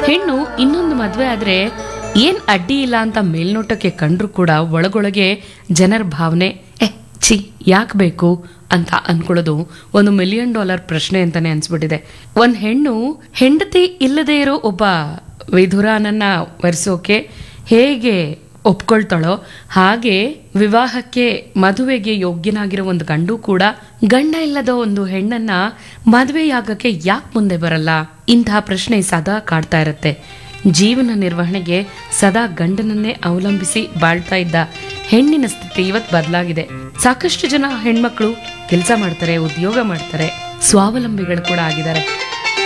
ಹೆಣ್ಣು ಇನ್ನೊಂದು ಮದ್ವೆ ಆದ್ರೆ ಏನ್ ಅಡ್ಡಿ ಇಲ್ಲ ಅಂತ ಮೇಲ್ನೋಟಕ್ಕೆ ಕಂಡ್ರು ಕೂಡ ಒಳಗೊಳಗೆ ಜನರ ಭಾವನೆ ಎ ಛೀ ಯಾಕೆ ಬೇಕು ಅಂತ ಅನ್ಕೊಳ್ಳೋದು ಒಂದು ಮಿಲಿಯನ್ ಡಾಲರ್ ಪ್ರಶ್ನೆ ಅಂತಾನೆ ಅನ್ಸ್ಬಿಟ್ಟಿದೆ ಒಂದ್ ಹೆಣ್ಣು ಹೆಂಡತಿ ಇಲ್ಲದೆ ಇರೋ ಒಬ್ಬ ವಿಧುರಾನನ್ನ ವರಿಸೋಕೆ ಹೇಗೆ ಒಪ್ಕೊಳ್ತಾಳೋ ಹಾಗೆ ವಿವಾಹಕ್ಕೆ ಮದುವೆಗೆ ಯೋಗ್ಯನಾಗಿರೋ ಒಂದು ಗಂಡು ಕೂಡ ಗಂಡ ಇಲ್ಲದ ಒಂದು ಹೆಣ್ಣನ್ನ ಮದುವೆಯಾಗಕ್ಕೆ ಯಾಕೆ ಮುಂದೆ ಬರಲ್ಲ ಇಂತಹ ಪ್ರಶ್ನೆ ಸದಾ ಕಾಡ್ತಾ ಇರತ್ತೆ ಜೀವನ ನಿರ್ವಹಣೆಗೆ ಸದಾ ಗಂಡನನ್ನೇ ಅವಲಂಬಿಸಿ ಬಾಳ್ತಾ ಇದ್ದ ಹೆಣ್ಣಿನ ಸ್ಥಿತಿ ಇವತ್ತು ಬದಲಾಗಿದೆ ಸಾಕಷ್ಟು ಜನ ಹೆಣ್ಮಕ್ಳು ಕೆಲಸ ಮಾಡ್ತಾರೆ ಉದ್ಯೋಗ ಮಾಡ್ತಾರೆ ಸ್ವಾವಲಂಬಿಗಳು ಕೂಡ ಆಗಿದ್ದಾರೆ